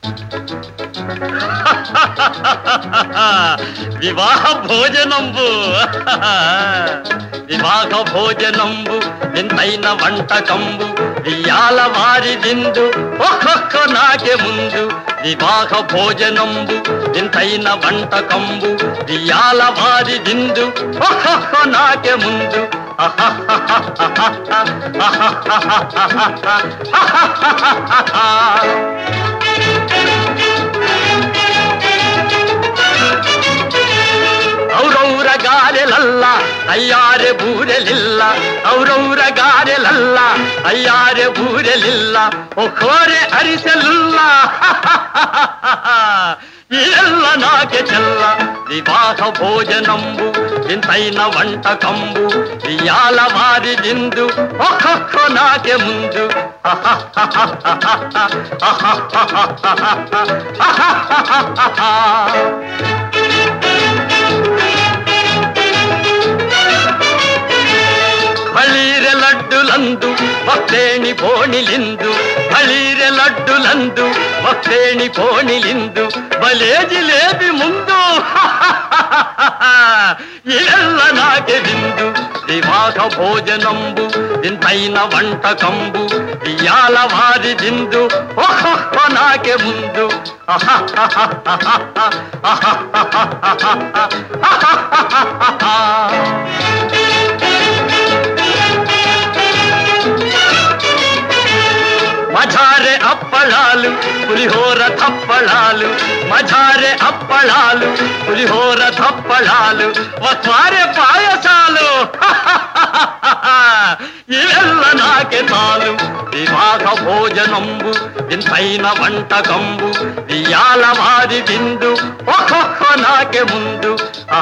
వివాహ భోజనంబు వివాహ భోజనంబు వింతైన వంటకంబు వియాల వారి విందు ఒక్కొక్క నాకే ముందు వివాహ భోజనంబు వింతైన వంటకంబు వియాల వారి విందు ఒక్కొక్క నాకే ముందు ಔರೌರ ಗಾರೆಲಲ್ಲ ಅಯ್ಯಾರೆ ಬೂರೆಲಿಲ್ಲ ಔರೌರ ಗಾರೆಲಲ್ಲ ಅಯ್ಯಾರೆ ಬೂರೆಲಿಲ್ಲ ಒಕ್ಕೋರೆ ಅರಿಸಲಿಲ್ಲ ಎಲ್ಲ ನಾಕೆ ಚೆಲ್ಲ ವಿವಾಹ ಭೋಜನಂಬು వింతైన వంటకంబు ఇయాల వారి విందు ఒక్కొక్క నాకే ముందు ಬಳೀರೆ ಲಡ್ಡುಲಂದು ಭಕ್ತೇಣಿ ಪೋಣಿಲಿಂದು ಬಳೀರೆ ಲಡ್ಡುಲಂದು ಭಕ್ತೇಣಿ ಪೋಣಿಲಿಂದು ಬಲೇ ಜಿಲೇಬಿ ಮುಂದು ಎಲ್ಲ ನಾಗೆ విందు వివాహ భోజనంబు వింతైన వంటకంబు ఇయాల వారి విందు ఒక్కొక్క నాకే ముందు మజారే అప్పళాలు పులిహోర తప్పళాలు మజారే అప్పళాలు పులిహోర తప్పళాలు వస్వారే పాయసాలు ఇవెల్ల నాకే చాలు వివాహ భోజనంబు వింతైన వంటకంబు వియాల వారి విందు ఒక్కొక్క నాకే ముందు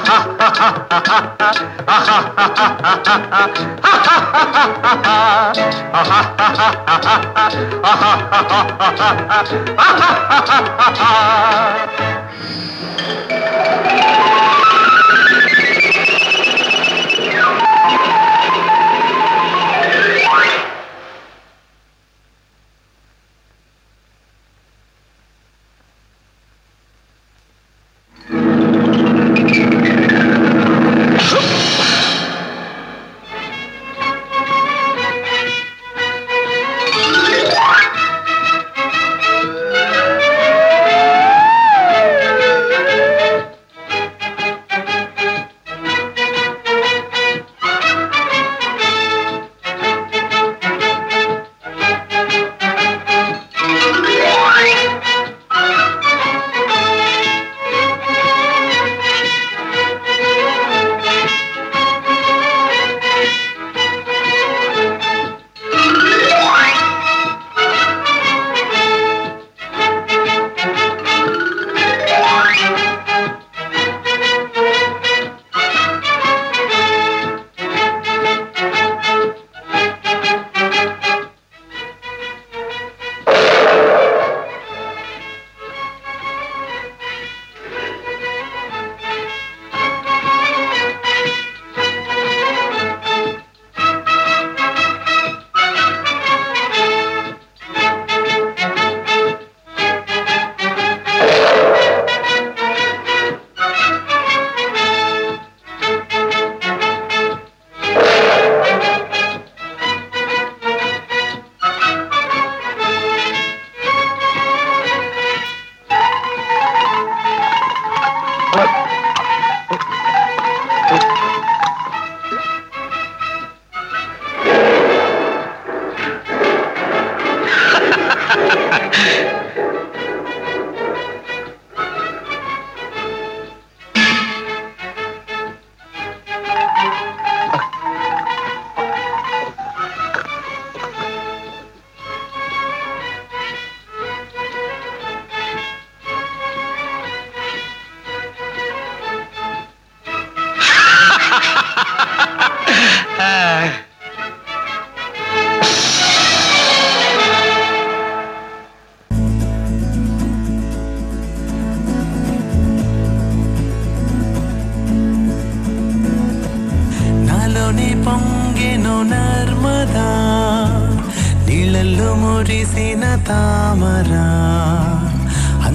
నాలోని పొంగెను నర్మదా నీళ్ళల్లో మురిసిన తామరా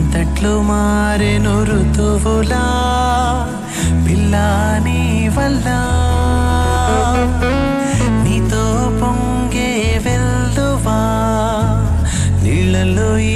అంతట్లు మారెను ఋతువులా పిల్లా నీ వల్ల